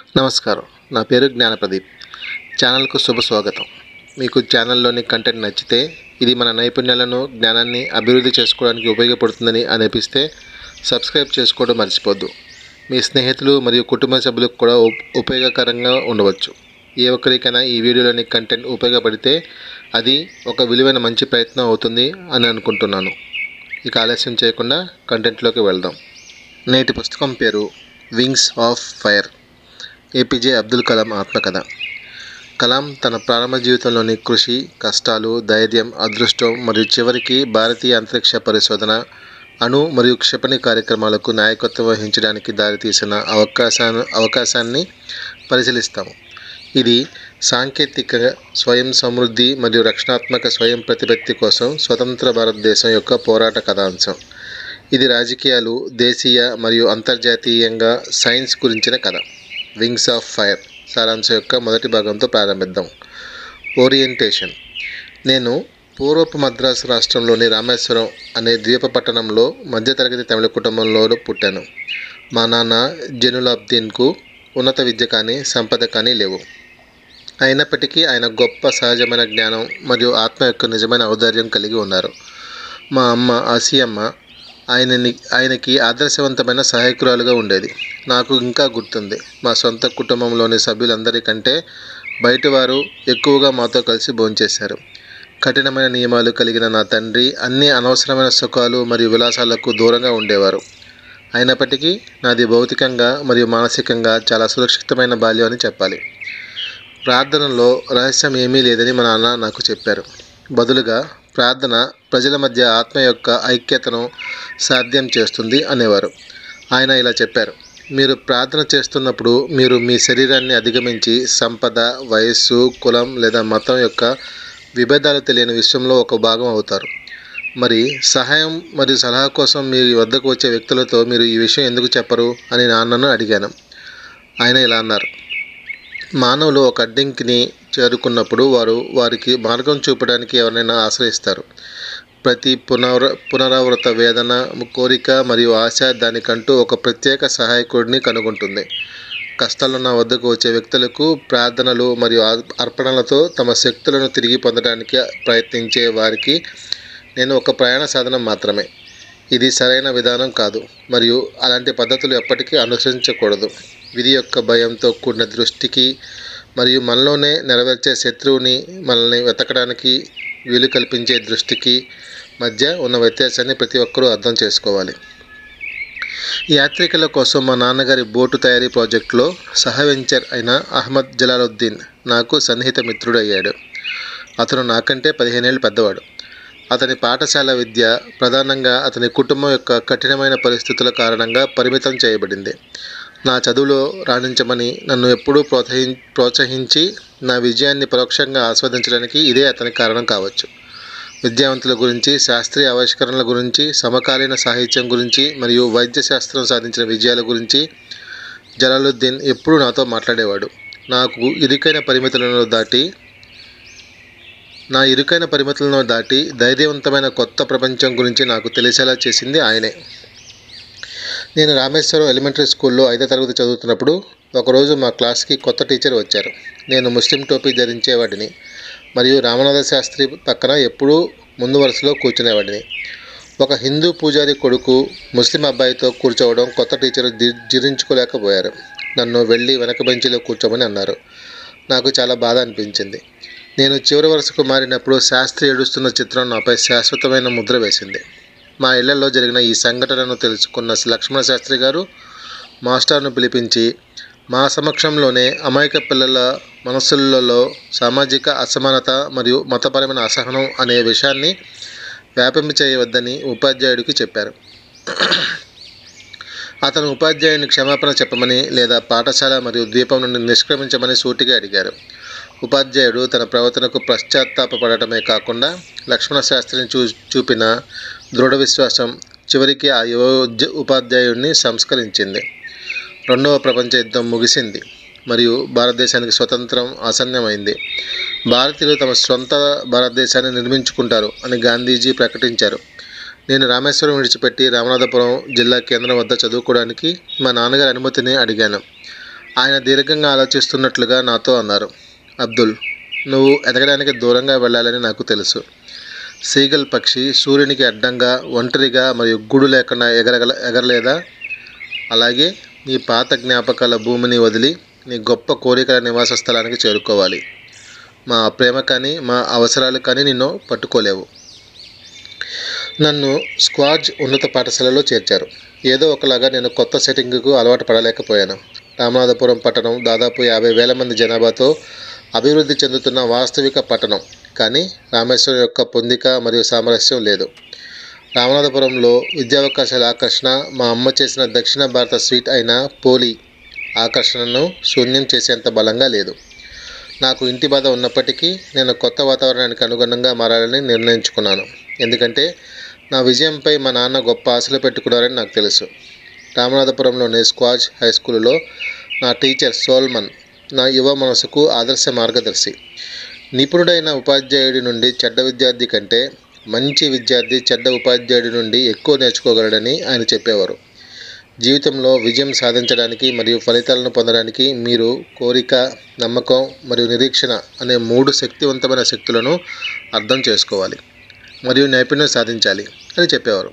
నమస్కారం నా పేరు జ్ఞానప్రదీప్ ఛానల్కు శుభ స్వాగతం మీకు ఛానల్లోని కంటెంట్ నచ్చితే ఇది మన నైపుణ్యాలను జ్ఞానాన్ని అభివృద్ధి చేసుకోవడానికి ఉపయోగపడుతుందని అనిపిస్తే సబ్స్క్రైబ్ చేసుకోవడం మర్చిపోద్దు మీ స్నేహితులు మరియు కుటుంబ సభ్యులకు కూడా ఉప్- ఉపయోగకరంగా ఉండవచ్చు ఏ ఒక్కరికైనా ఈ వీడియోలోని కంటెంట్ ఉపయోగపడితే అది ఒక విలువైన మంచి ప్రయత్నం అవుతుంది అని అనుకుంటున్నాను ఇక ఆలస్యం చేయకుండా కంటెంట్లోకి వెళ్దాం నేటి పుస్తకం పేరు Wings of Fire APJ Abdul Kalam ఆత్మకథ కలాం తన ప్రారంభ జీవితంలోని కృషి కష్టాలు ధైర్యం అదృష్టం మరియు చివరికి భారతీయ అంతరిక్ష పరిశోధన అణు మరియు క్షిపణి కార్యక్రమాలకు నాయకత్వం వహించడానికి దారితీసిన అవకాశాన్ని అవకాశాన్ని పరిశీలిస్తాము ఇది సాంకేతిక స్వయం సమృద్ధి మరియు రక్షణాత్మక స్వయం ప్రతిపత్తి కోసం స్వతంత్ర భారతదేశం యొక్క పోరాట కథాంశం ఇది రాజకీయాలు దేశీయ మరియు అంతర్జాతీయంగా సైన్స్ గురించిన కథ వింగ్స్ ఆఫ్ ఫైర్ సారాంశం యొక్క మొదటి భాగంతో ప్రారంభిద్దాం ఓరియంటేషన్ నేను పూర్వపు మద్రాసు రాష్ట్రంలోని రామేశ్వరం అనే ద్వీప పట్టణంలో మధ్యతరగతి తమిళ కుటుంబంలో పుట్టాను మా నాన్న జనులాబ్దీన్కు ఉన్నత విద్య కానీ సంపద కానీ లేవు అయినప్పటికీ ఆయన గొప్ప సహజమైన జ్ఞానం మరియు ఆత్మ యొక్క నిజమైన ఔదార్యం కలిగి ఉన్నారు మా అమ్మ ఆసియమ్మ ఆయనని ఆయనకి ఆదర్శవంతమైన సహాయకురాలుగా ఉండేది నాకు ఇంకా గుర్తుంది మా సొంత కుటుంబంలోని సభ్యులందరికంటే బయటవారు ఎక్కువగా మాతో కలిసి భోంచేశారు కఠినమైన నియమాలు కలిగిన నా తండ్రి అన్ని అనవసరమైన సుఖాలు మరియు విలాసాలకు దూరంగా ఉండేవారు అయినప్పటికీ నాది భౌతికంగా మరియు మానసికంగా చాలా సురక్షితమైన బాల్యం అని చెప్పాలి ప్రార్థనలో రహస్యం ఏమీ లేదని మా నాన్న నాకు చెప్పారు బదులుగా ప్రార్థన ప్రజల మధ్య ఆత్మ యొక్క ఐక్యతను సాధ్యం చేస్తుంది అనేవారు ఆయన ఇలా చెప్పారు మీరు ప్రార్థన చేస్తున్నప్పుడు మీరు మీ శరీరాన్ని అధిగమించి సంపద వయస్సు కులం లేదా మతం యొక్క విభేదాలు తెలియని విషయంలో ఒక భాగం అవుతారు మరి సహాయం మరియు సలహా కోసం మీ వద్దకు వచ్చే వ్యక్తులతో మీరు ఈ విషయం ఎందుకు చెప్పరు అని నాన్నను అడిగాను ఆయన ఇలా అన్నారు మానవులు ఒక అడ్డంకిని చేరుకున్నప్పుడు వారు వారికి మార్గం చూపడానికి ఎవరినైనా ఆశ్రయిస్తారు ప్రతి పునర పునరావృత వేదన కోరిక మరియు ఆశ దానికంటూ ఒక ప్రత్యేక సహాయకుడిని కనుగొంటుంది కష్టాలు నా వద్దకు వచ్చే వ్యక్తులకు ప్రార్థనలు మరియు అర్- అర్పణలతో తమ శక్తులను తిరిగి పొందడానికి ప్రయత్నించే వారికి నేను ఒక ప్రయాణ సాధనం మాత్రమే ఇది సరైన విధానం కాదు మరియు అలాంటి పద్ధతులు ఎప్పటికీ అనుసరించకూడదు విధి యొక్క భయంతో కూడిన దృష్టికి మరియు మనలోనే నెరవేర్చే శత్రువుని మనల్ని వెతకడానికి వీలు కల్పించే దృష్టికి మధ్య ఉన్న వ్యత్యాసాన్ని ప్రతి ఒక్కరూ అర్థం చేసుకోవాలి యాత్రికుల కోసం మా నాన్నగారి బోటు తయారీ ప్రాజెక్టులో సహ వెంచర్ అయిన అహ్మద్ జలాలుద్దీన్ నాకు సన్నిహిత మిత్రుడు అయ్యాడు అతను నాకంటే పదిహేనేళ్ళు పెద్దవాడు అతని పాఠశాల విద్య ప్రధానంగా అతని కుటుంబం యొక్క కఠినమైన పరిస్థితుల కారణంగా పరిమితం చేయబడింది నా చదువులో రాణించమని నన్ను ఎప్పుడూ ప్రోత్సహి ప్రోత్సహించి నా విజయాన్ని పరోక్షంగా ఆస్వాదించడానికి ఇదే అతని కారణం కావచ్చు విద్యావంతుల గురించి శాస్త్రీయ ఆవిష్కరణల గురించి సమకాలీన సాహిత్యం గురించి మరియు వైద్య శాస్త్రం సాధించిన విజయాల గురించి జలాలుద్దీన్ ఎప్పుడూ నాతో మాట్లాడేవాడు నాకు ఇరుకైన పరిమితులను దాటి నా ఇరుకైన పరిమితులను దాటి ధైర్యవంతమైన కొత్త ప్రపంచం గురించి నాకు తెలిసేలా చేసింది ఆయనే నేను రామేశ్వరం ఎలిమెంటరీ స్కూల్లో ఐదో తరగతి చదువుతున్నప్పుడు ఒకరోజు మా క్లాస్కి కొత్త టీచర్ వచ్చారు నేను ముస్లిం టోపీ ధరించేవాడిని మరియు రామనాథ శాస్త్రి పక్కన ఎప్పుడూ ముందు వరుసలో కూర్చునేవాడిని ఒక హిందూ పూజారి కొడుకు ముస్లిం అబ్బాయితో కూర్చోవడం కొత్త టీచర్ జీ- జీర్ణించుకోలేకపోయారు నన్ను వెళ్ళి వెనక బెంచిలో కూర్చోమని అన్నారు నాకు చాలా బాధ అనిపించింది నేను చివరి వరుసకు మారినప్పుడు శాస్త్రి ఏడుస్తున్న చిత్రం నాపై శాశ్వతమైన ముద్ర వేసింది మా ఇళ్లలో జరిగిన ఈ సంఘటనను తెలుసుకున్న లక్ష్మణ శాస్త్రి గారు మాస్టర్ను పిలిపించి మా సమక్షంలోనే అమాయక పిల్లల మనస్సులలో సామాజిక అసమానత మరియు మతపరమైన అసహనం అనే విషయాన్ని వ్యాపింప చేయవద్దని ఉపాధ్యాయుడికి చెప్పారు అతను ఉపాధ్యాయుని క్షమాపణ చెప్పమని లేదా పాఠశాల మరియు ద్వీపం నుండి నిష్క్రమించమని సూటిగా అడిగారు ఉపాధ్యాయుడు తన ప్రవర్తనకు పశ్చాత్తాపడటమే కాకుండా లక్ష్మణ శాస్త్రిని చూ చూపిన దృఢ విశ్వాసం చివరికి ఆ యువ ఉద్య- ఉపాధ్యాయుడిని సంస్కరించింది రెండవ ప్రపంచ యుద్ధం ముగిసింది మరియు భారతదేశానికి స్వతంత్రం ఆసన్నమైంది భారతీయులు తమ సొంత భారతదేశాన్ని నిర్మించుకుంటారు అని గాంధీజీ ప్రకటించారు నేను రామేశ్వరం విడిచిపెట్టి రామనాథపురం జిల్లా కేంద్రం వద్ద చదువుకోవడానికి మా నాన్నగారి అనుమతిని అడిగాను ఆయన దీర్ఘంగా ఆలోచిస్తున్నట్లుగా నాతో అన్నారు అబ్దుల్ నువ్వు ఎదగడానికి దూరంగా వెళ్ళాలని నాకు తెలుసు సీగల్ పక్షి సూర్యునికి అడ్డంగా ఒంటరిగా మరియు గూడు లేకుండా ఎగరగల ఎగరలేదా అలాగే నీ పాత జ్ఞాపకాల భూమిని వదిలి నీ గొప్ప కోరికల నివాస స్థలానికి చేరుకోవాలి మా ప్రేమ కానీ మా అవసరాలు కానీ నిన్ను పట్టుకోలేవు నన్ను స్క్వాజ్ ఉన్నత పాఠశాలలో చేర్చారు ఏదో ఒకలాగా నేను కొత్త సెట్టింగ్కు అలవాటు పడలేకపోయాను రామనాథపురం పట్టణం దాదాపు యాభై వేల మంది జనాభాతో అభివృద్ధి చెందుతున్న వాస్తవిక పట్టణం కానీ రామేశ్వరం యొక్క పొందిక మరియు సామరస్యం లేదు రామనాథపురంలో విద్యావకాశాల ఆకర్షణ మా అమ్మ చేసిన దక్షిణ భారత స్వీట్ అయిన పోలి ఆకర్షణను శూన్యం చేసేంత బలంగా లేదు నాకు ఇంటి బాధ ఉన్నప్పటికీ నేను కొత్త వాతావరణానికి అనుగుణంగా మారాలని నిర్ణయించుకున్నాను ఎందుకంటే నా విజయంపై మా నాన్న గొప్ప ఆశలు పెట్టుకున్నారని నాకు తెలుసు రామనాథపురంలోని స్క్వాజ్ హై స్కూల్లో నా టీచర్ సోల్మన్ నా యువ మనసుకు ఆదర్శ మార్గదర్శి నిపుణుడైన ఉపాధ్యాయుడి నుండి చెడ్డ విద్యార్థి కంటే మంచి విద్యార్థి చెడ్డ ఉపాధ్యాయుడి నుండి ఎక్కువ నేర్చుకోగలడని ఆయన చెప్పేవారు జీవితంలో విజయం సాధించడానికి మరియు ఫలితాలను పొందడానికి మీరు కోరిక నమ్మకం మరియు నిరీక్షణ అనే మూడు శక్తివంతమైన శక్తులను అర్థం చేసుకోవాలి మరియు నైపుణ్యం సాధించాలి అని చెప్పేవారు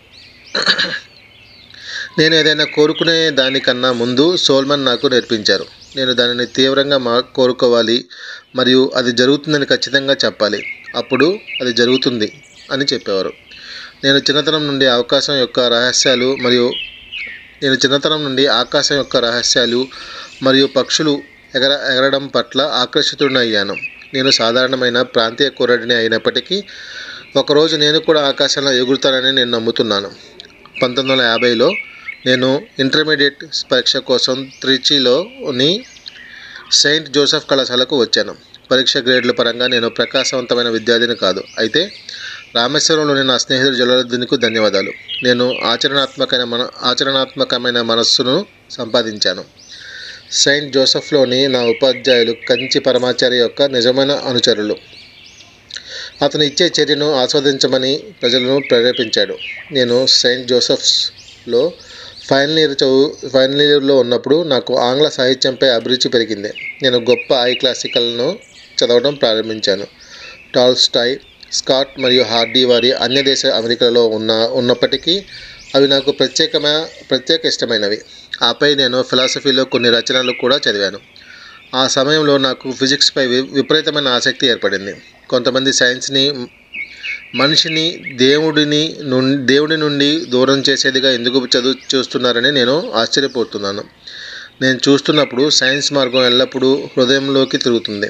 నేను ఏదైనా కోరుకునే దానికన్నా ముందు సోల్మన్ నాకు నేర్పించారు నేను దానిని తీవ్రంగా మా కోరుకోవాలి మరియు అది జరుగుతుందని ఖచ్చితంగా చెప్పాలి అప్పుడు అది జరుగుతుంది అని చెప్పేవారు నేను చిన్నతనం నుండి అవకాశం యొక్క రహస్యాలు మరియు నేను చిన్నతనం నుండి ఆకాశం యొక్క రహస్యాలు మరియు పక్షులు ఎగర ఎగరడం పట్ల ఆకర్షితుడయ్యాను నేను సాధారణమైన ప్రాంతీయ కుర్రాడిని అయినప్పటికీ ఒకరోజు నేను కూడా ఆకాశంలో ఎగురుతానని నేను నమ్ముతున్నాను పంతొమ్మిది వందల యాభైలో నేను ఇంటర్మీడియట్ పరీక్ష కోసం త్రిచిలోని సెయింట్ జోసెఫ్ కళాశాలకు వచ్చాను పరీక్ష గ్రేడ్ల పరంగా నేను ప్రకాశవంతమైన విద్యార్థిని కాదు అయితే రామేశ్వరంలోని నా స్నేహితుడు జలాలుద్దీన్కు ధన్యవాదాలు నేను ఆచరణాత్మకమైన మన ఆచరణాత్మకమైన మనస్సును సంపాదించాను సెయింట్ జోసెఫ్లోని నా ఉపాధ్యాయులు కంచి పరమాచార్య యొక్క నిజమైన అనుచరులు అతను ఇచ్చే చర్యను ఆస్వాదించమని ప్రజలను ప్రేరేపించాడు నేను సెయింట్ జోసెఫ్స్లో ఫైనల్ ఇయర్ చదువు ఫైనల్ ఇయర్లో ఉన్నప్పుడు నాకు ఆంగ్ల సాహిత్యంపై అభిరుచి పెరిగింది నేను గొప్ప ఐ క్లాసికల్ను చదవడం ప్రారంభించాను టాల్స్టాయ్ స్కాట్ మరియు హార్డీ వారి అన్య దేశ అమెరికాలో ఉన్న ఉన్నప్పటికీ అవి నాకు ప్రత్యేకమైన ప్రత్యేక ఇష్టమైనవి ఆపై నేను ఫిలాసఫీలో కొన్ని రచనలు కూడా చదివాను ఆ సమయంలో నాకు ఫిజిక్స్పై వి- విపరీతమైన ఆసక్తి ఏర్పడింది కొంతమంది సైన్స్ని మనిషిని దేవుడిని నుండి దేవుడి నుండి దూరం చేసేదిగా ఎందుకు చదువు చూస్తున్నారని నేను ఆశ్చర్యపోతున్నాను నేను చూస్తున్నప్పుడు సైన్స్ మార్గం ఎల్లప్పుడూ హృదయంలోకి తిరుగుతుంది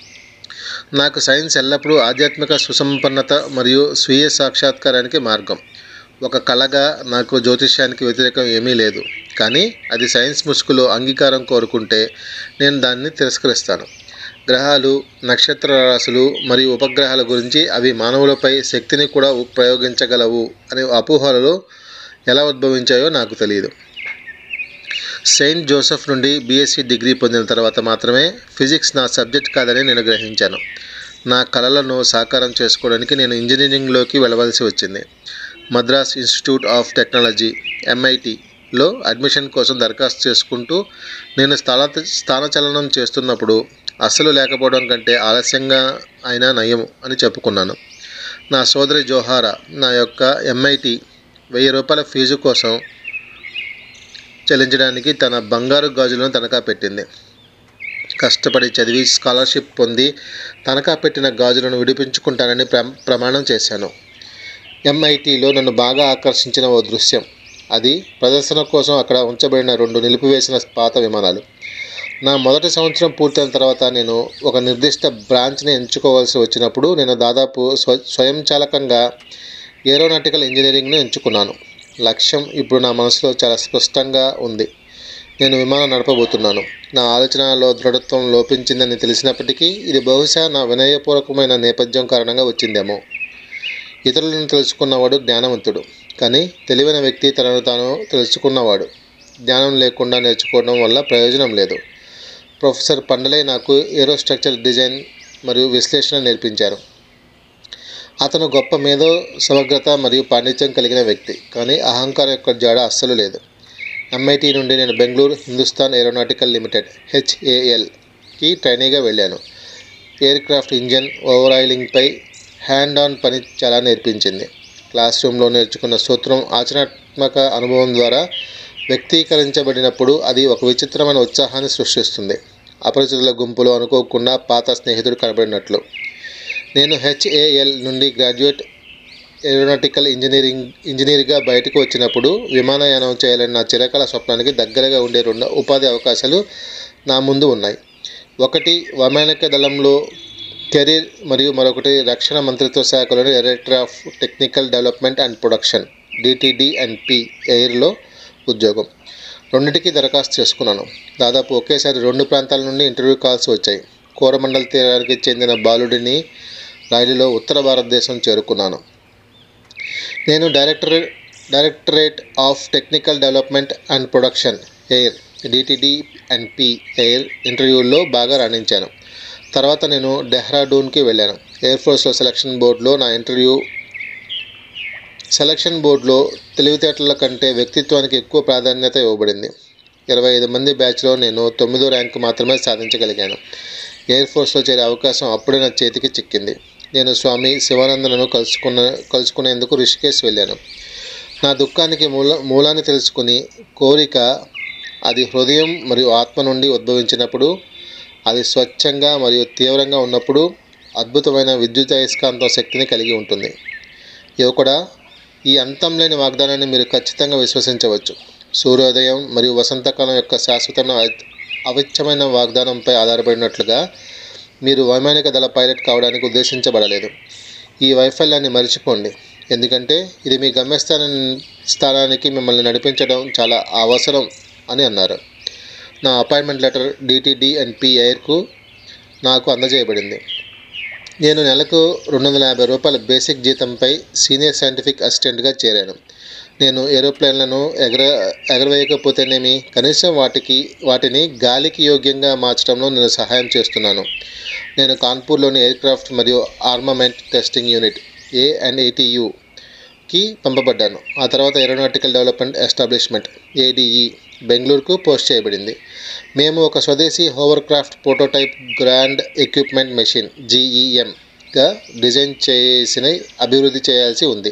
నాకు సైన్స్ ఎల్లప్పుడూ ఆధ్యాత్మిక సుసంపన్నత మరియు స్వీయ సాక్షాత్కారానికి మార్గం ఒక కళగా నాకు జ్యోతిష్యానికి వ్యతిరేకం ఏమీ లేదు కానీ అది సైన్స్ ముసుగులో అంగీకారం కోరుకుంటే నేను దాన్ని తిరస్కరిస్తాను గ్రహాలు నక్షత్ర రాశులు మరియు ఉపగ్రహాల గురించి అవి మానవులపై శక్తిని కూడా ఉ- ప్రయోగించగలవు అనే అపోహలలో ఎలా ఉద్భవించాయో నాకు తెలియదు సెయింట్ జోసెఫ్ నుండి బీఎస్సీ డిగ్రీ పొందిన తర్వాత మాత్రమే ఫిజిక్స్ నా సబ్జెక్ట్ కాదని నేను గ్రహించాను నా కళలను సాకారం చేసుకోవడానికి నేను ఇంజనీరింగ్లోకి వెళ్ళవలసి వచ్చింది మద్రాస్ ఇన్స్టిట్యూట్ ఆఫ్ టెక్నాలజీ ఎంఐటిలో అడ్మిషన్ కోసం దరఖాస్తు చేసుకుంటూ నేను స్థాన స్థానచలనం చేస్తున్నప్పుడు అస్సలు లేకపోవడం కంటే ఆలస్యంగా అయినా నయం అని చెప్పుకున్నాను నా సోదరి జోహారా నా యొక్క ఎంఐటి వెయ్యి రూపాయల ఫీజు కోసం చెల్లించడానికి తన బంగారు గాజులను తనఖా పెట్టింది కష్టపడి చదివి స్కాలర్షిప్ పొంది తనఖా పెట్టిన గాజులను విడిపించుకుంటానని ప్ర ప్రమాణం చేశాను ఎంఐటిలో నన్ను బాగా ఆకర్షించిన ఓ దృశ్యం అది ప్రదర్శన కోసం అక్కడ ఉంచబడిన రెండు నిలిపివేసిన పాత విమానాలు నా మొదటి సంవత్సరం పూర్తయిన తర్వాత నేను ఒక నిర్దిష్ట బ్రాంచ్ని ఎంచుకోవాల్సి వచ్చినప్పుడు నేను దాదాపు స్వ స్వయంచాలకంగా ఏరోనాటికల్ ఇంజనీరింగ్ను ఎంచుకున్నాను లక్ష్యం ఇప్పుడు నా మనసులో చాలా స్పష్టంగా ఉంది నేను విమానం నడపబోతున్నాను నా ఆలోచనలో దృఢత్వం లోపించిందని తెలిసినప్పటికీ ఇది బహుశా నా వినయపూర్వకమైన నేపథ్యం కారణంగా వచ్చిందేమో ఇతరులను తెలుసుకున్నవాడు జ్ఞానవంతుడు కానీ తెలివైన వ్యక్తి తనను తాను తెలుసుకున్నవాడు జ్ఞానం లేకుండా నేర్చుకోవడం వల్ల ప్రయోజనం లేదు ప్రొఫెసర్ పండలే నాకు ఏరోస్ట్రక్చర్ డిజైన్ మరియు విశ్లేషణ నేర్పించారు అతను గొప్ప మేధో సమగ్రత మరియు పాండిత్యం కలిగిన వ్యక్తి కానీ అహంకారం యొక్క జాడ అస్సలు లేదు ఎంఐటి నుండి నేను బెంగళూరు హిందుస్థాన్ ఏరోనాటికల్ లిమిటెడ్ హెచ్ఏఎల్కి ట్రైనీగా వెళ్ళాను ఎయిర్ క్రాఫ్ట్ ఇంజన్ ఓవరాయిలింగ్పై హ్యాండ్ ఆన్ పని చాలా నేర్పించింది క్లాస్ రూమ్లో నేర్చుకున్న సూత్రం ఆచరణాత్మక అనుభవం ద్వారా వ్యక్తీకరించబడినప్పుడు అది ఒక విచిత్రమైన ఉత్సాహాన్ని సృష్టిస్తుంది అపరిచితుల గుంపులో అనుకోకుండా పాత స్నేహితుడు కనబడినట్లు నేను హెచ్ఏఎల్ నుండి గ్రాడ్యుయేట్ ఏరోనాటికల్ ఇంజనీరింగ్ ఇంజనీర్గా బయటకు వచ్చినప్పుడు విమానయానం చేయాలని నా చిరకాల స్వప్నానికి దగ్గరగా ఉండే రెండు ఉపాధి అవకాశాలు నా ముందు ఉన్నాయి ఒకటి వైమానిక దళంలో కెరీర్ మరియు మరొకటి రక్షణ మంత్రిత్వ శాఖలోని director of technical development and production DTD and P ఎయిర్లో ఉద్యోగం రెండింటికి దరఖాస్తు చేసుకున్నాను దాదాపు ఒకేసారి రెండు ప్రాంతాల నుండి ఇంటర్వ్యూ కాల్స్ వచ్చాయి కోరమండల్ తీరానికి చెందిన బాలుడిని రైలులో ఉత్తర భారతదేశం చేరుకున్నాను నేను director directorate of technical development and production air DTD and P air ఇంటర్వ్యూల్లో బాగా రాణించాను తర్వాత నేను డెహ్రాడూన్కి వెళ్ళాను ఎయిర్ ఫోర్స్లో సెలక్షన్ బోర్డులో నా ఇంటర్వ్యూ సెలక్షన్ బోర్డులో తెలివితేటల కంటే వ్యక్తిత్వానికి ఎక్కువ ప్రాధాన్యత ఇవ్వబడింది ఇరవై ఐదు మంది బ్యాచ్లో నేను తొమ్మిదో ర్యాంకు మాత్రమే సాధించగలిగాను ఎయిర్ ఫోర్స్లో చేరే అవకాశం అప్పుడే నా చేతికి చిక్కింది నేను స్వామి శివానందనను కలుసుకున్న కలుసుకునేందుకు రిషికేశ్ వెళ్ళాను నా దుఃఖానికి మూల మూలాన్ని తెలుసుకుని కోరిక అది హృదయం మరియు ఆత్మ నుండి ఉద్భవించినప్పుడు అది స్వచ్ఛంగా మరియు తీవ్రంగా ఉన్నప్పుడు అద్భుతమైన విద్యుత్ అయస్కాంత శక్తిని కలిగి ఉంటుంది యువకుడా ఈ అంతం లేని వాగ్దానాన్ని మీరు ఖచ్చితంగా విశ్వసించవచ్చు సూర్యోదయం మరియు వసంతకాలం యొక్క శాశ్వతమైన అవి- అవిచ్ఛమైన వాగ్దానంపై ఆధారపడినట్లుగా మీరు వైమానిక దళ పైలట్ కావడానికి ఉద్దేశించబడలేదు ఈ వైఫల్యాన్ని మర్చిపోండి ఎందుకంటే ఇది మీ గమ్యస్థాన స్థానానికి మిమ్మల్ని నడిపించడం చాలా అవసరం అని అన్నారు నా appointment letter DTD and P ఎయిర్కు నాకు అందజేయబడింది నేను నెలకు రెండు వందల యాభై రూపాయల బేసిక్ జీతంపై సీనియర్ సైంటిఫిక్ అసిస్టెంట్గా చేరాను నేను ఏరోప్లేన్లను ఎగర ఎగరవేయకపోతేనేమి కనీసం వాటికి వాటిని గాలికి యోగ్యంగా మార్చడంలో నేను సహాయం చేస్తున్నాను నేను కాన్పూర్లోని ఎయిర్క్రాఫ్ట్ మరియు armament testing unit A and ఏటీయుకి పంపబడ్డాను ఆ తర్వాత ఏరోనాటికల్ డెవలప్మెంట్ ఎస్టాబ్లిష్మెంట్ ఏడిఈ బెంగళూరుకు పోస్ట్ చేయబడింది మేము ఒక స్వదేశీ hovercraft prototype ground equipment machine జీఈఎంగా డిజైన్ చేసిన అభివృద్ధి చేయాల్సి ఉంది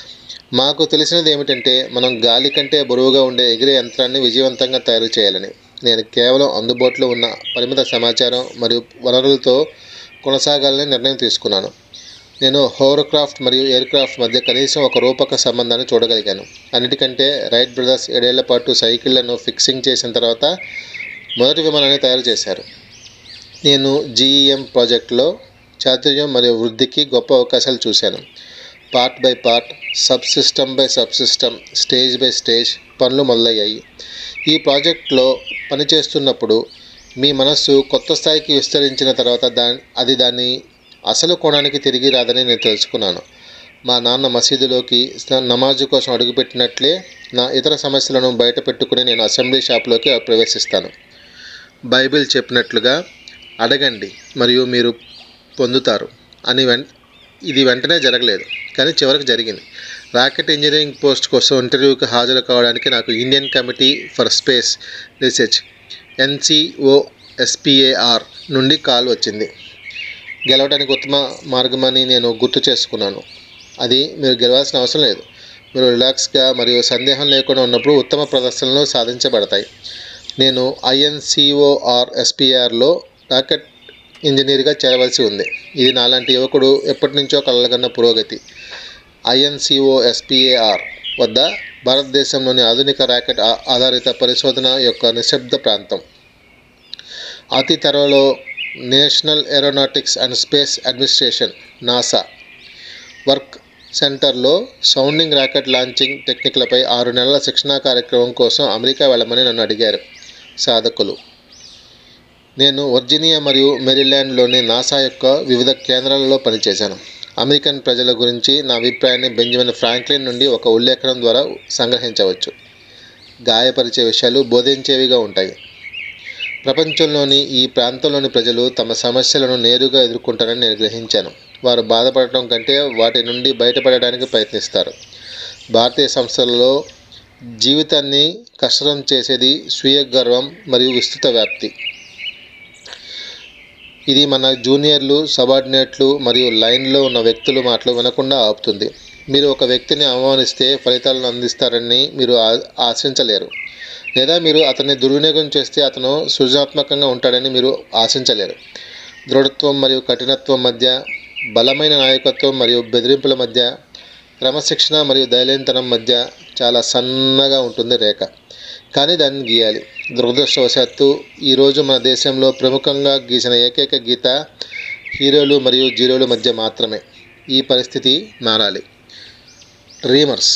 మాకు తెలిసినది ఏమిటంటే మనం గాలి కంటే బరువుగా ఉండే ఎగిరే యంత్రాన్ని విజయవంతంగా తయారు చేయాలని నేను కేవలం అందుబాటులో ఉన్న పరిమిత సమాచారం మరియు వనరులతో కొనసాగాలని నిర్ణయం తీసుకున్నాను నేను హోవర్క్రాఫ్ట్ మరియు ఎయిర్క్రాఫ్ట్ మధ్య కనీసం ఒక రూపక సంబంధాన్ని చూడగలిగాను అన్నిటికంటే రైట్ బ్రదర్స్ ఏడేళ్ల పాటు సైకిళ్లను ఫిక్సింగ్ చేసిన తర్వాత మొదటి విమానాన్ని తయారు చేశారు నేను జీఈఎం ప్రాజెక్టులో చాతుర్యం మరియు వృద్ధికి గొప్ప అవకాశాలు చూశాను part by part subsystem by subsystem stage by stage పనులు మొదలయ్యాయి ఈ ప్రాజెక్ట్లో పనిచేస్తున్నప్పుడు మీ మనస్సు కొత్త స్థాయికి విస్తరించిన తర్వాత దాని అది దాని అసలు కోణానికి తిరిగి రాదని నేను తెలుసుకున్నాను మా నాన్న మసీదులోకి స్న- నమాజు కోసం అడుగుపెట్టినట్లే నా ఇతర సమస్యలను బయట పెట్టుకుని నేను అసెంబ్లీ షాప్లోకి ప్రవేశిస్తాను బైబిల్ చెప్పినట్లుగా అడగండి మరియు మీరు పొందుతారు అని వెం ఇది వెంటనే జరగలేదు కానీ చివరికి జరిగింది రాకెట్ ఇంజనీరింగ్ పోస్ట్ కోసం ఇంటర్వ్యూకి హాజరు కావడానికి నాకు Indian committee for space research NCOSPAR నుండి కాల్ వచ్చింది గెలవడానికి ఉత్తమ మార్గమని నేను గుర్తు చేసుకున్నాను అది మీరు గెలవాల్సిన అవసరం లేదు మీరు రిలాక్స్గా మరియు సందేహం లేకుండా ఉన్నప్పుడు ఉత్తమ ప్రదర్శనలు సాధించబడతాయి నేను ఐఎన్సిఓఆర్ ఎస్పిఆర్లో రాకెట్ ఇంజనీర్గా చేరవలసి ఉంది ఇది నాలాంటి యువకుడు ఎప్పటి నుంచో కలగన్న పురోగతి ఐఎన్సిఓ ఎస్పిఏఆర్ వద్ద భారతదేశంలోని ఆధునిక రాకెట్ ఆ- ఆధారిత పరిశోధన యొక్క నిశ్శబ్ద ప్రాంతం అతి త్వరలో National Aeronautics and Space Administration NASA work సెంటర్లో సౌండింగ్ రాకెట్ లాంచింగ్ టెక్నిక్లపై ఆరు నెలల శిక్షణా కార్యక్రమం కోసం అమెరికా వెళ్ళమని నన్ను అడిగారు సాధకులు నేను వర్జీనియా మరియు మెరీల్యాండ్లోని నాసా యొక్క వివిధ కేంద్రాలలో పనిచేశాను అమెరికన్ ప్రజల గురించి నా అభిప్రాయాన్ని బెంజమిన్ ఫ్రాంక్లిన్ నుండి ఒక ఉల్లేఖనం ద్వారా సంగ్రహించవచ్చు గాయపరిచే విషయాలు బోధించేవిగా ఉంటాయి ప్రపంచంలోని ఈ ప్రాంతంలోని ప్రజలు తమ సమస్యలను నేరుగా ఎదుర్కొంటారని నేను గ్రహించాను వారు బాధపడటం కంటే వాటి నుండి బయటపడడానికి ప్రయత్నిస్తారు భారతీయ సంస్థలలో జీవితాన్ని కష్టం చేసేది స్వీయ గర్వం మరియు విస్తృత వ్యాప్తి ఇది మన జూనియర్లు సబార్డినేట్లు మరియు లైన్లో ఉన్న వ్యక్తులు మాటలు వినకుండా ఆపుతుంది మీరు ఒక వ్యక్తిని అవమానిస్తే ఫలితాలను అందిస్తారని మీరు ఆ- ఆశించలేరు లేదా మీరు అతన్ని దుర్వినియోగం చేస్తే అతను సృజనాత్మకంగా ఉంటాడని మీరు ఆశించలేరు దృఢత్వం మరియు కఠినత్వం మధ్య బలమైన నాయకత్వం మరియు బెదిరింపుల మధ్య క్రమశిక్షణ మరియు దయలేనితనం మధ్య చాలా సన్నగా ఉంటుంది రేఖ కానీ దాన్ని గీయాలి దురదృష్టవశాత్తు ఈరోజు మన దేశంలో ప్రముఖంగా గీసిన ఏకైక గీత హీరోలు మరియు జీరోల మధ్య మాత్రమే ఈ పరిస్థితి మారాలి డ్రీమర్స్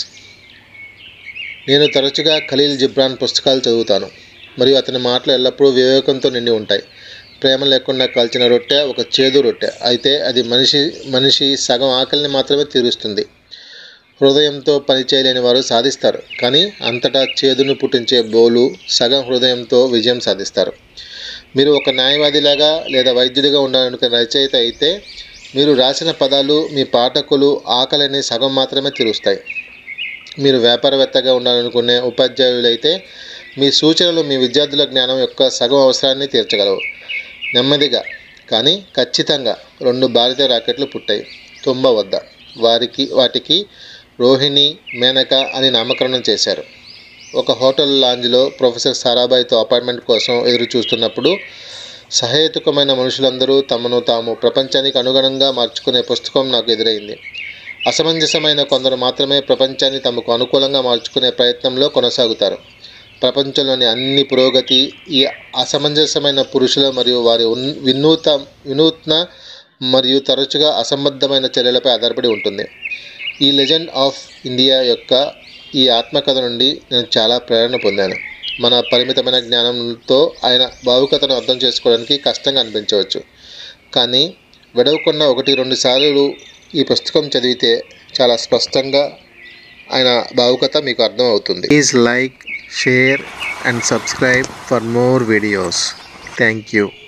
నేను తరచుగా ఖలీల్ జిబ్రాన్ పుస్తకాలు చదువుతాను మరియు అతని మాటలు ఎల్లప్పుడూ వివేకంతో నిండి ఉంటాయి ప్రేమ లేకుండా కాల్చిన రొట్టె ఒక చేదు రొట్టె అయితే అది మనిషి మనిషి సగం ఆకలిని మాత్రమే తీరుస్తుంది హృదయంతో పని చేయలేని వారు సాధిస్తారు కానీ అంతటా చేదును పుట్టించే బోలు సగం హృదయంతో విజయం సాధిస్తారు మీరు ఒక న్యాయవాదిలాగా లేదా వైద్యుడిగా ఉండాలనుకునే రచయిత అయితే మీరు రాసిన పదాలు మీ పాఠకులు ఆకలిని సగం మాత్రమే తీరుస్తాయి మీరు వ్యాపారవేత్తగా ఉండాలనుకునే ఉపాధ్యాయులైతే మీ సూచనలు మీ విద్యార్థుల జ్ఞానం యొక్క సగం అవసరాన్ని తీర్చగలవు నెమ్మదిగా కానీ ఖచ్చితంగా రెండు భారతీయ రాకెట్లు పుట్టాయి తుంబ వద్ద వారికి వాటికి రోహిణి మేనక అని నామకరణం చేశారు ఒక హోటల్ లాంజ్లో ప్రొఫెసర్ సారాభాయ్తో అపాయింట్మెంట్ కోసం ఎదురు చూస్తున్నప్పుడు సహేతుకమైన మనుషులందరూ తమను తాము ప్రపంచానికి అనుగుణంగా మార్చుకునే పుస్తకం నాకు ఎదురైంది అసమంజసమైన కొందరు మాత్రమే ప్రపంచాన్ని తమకు అనుకూలంగా మార్చుకునే ప్రయత్నంలో కొనసాగుతారు ప్రపంచంలోని అన్ని పురోగతి ఈ అసమంజసమైన పురుషుల మరియు వారి ఉన్ వినూత వినూత్న మరియు తరచుగా అసంబద్ధమైన చర్యలపై ఆధారపడి ఉంటుంది ఈ లెజెండ్ ఆఫ్ ఇండియా యొక్క ఈ ఆత్మకథ నుండి నేను చాలా ప్రేరణ పొందాను మన పరిమితమైన జ్ఞానంతో ఆయన భావుకతను అర్థం చేసుకోవడానికి కష్టంగా అనిపించవచ్చు కానీ వెడవకుండా ఒకటి రెండు సార్లు ఈ పుస్తకం చదివితే చాలా స్పష్టంగా ఆయన భావుకత మీకు అర్థం అవుతుంది please like share and subscribe for more videos thank you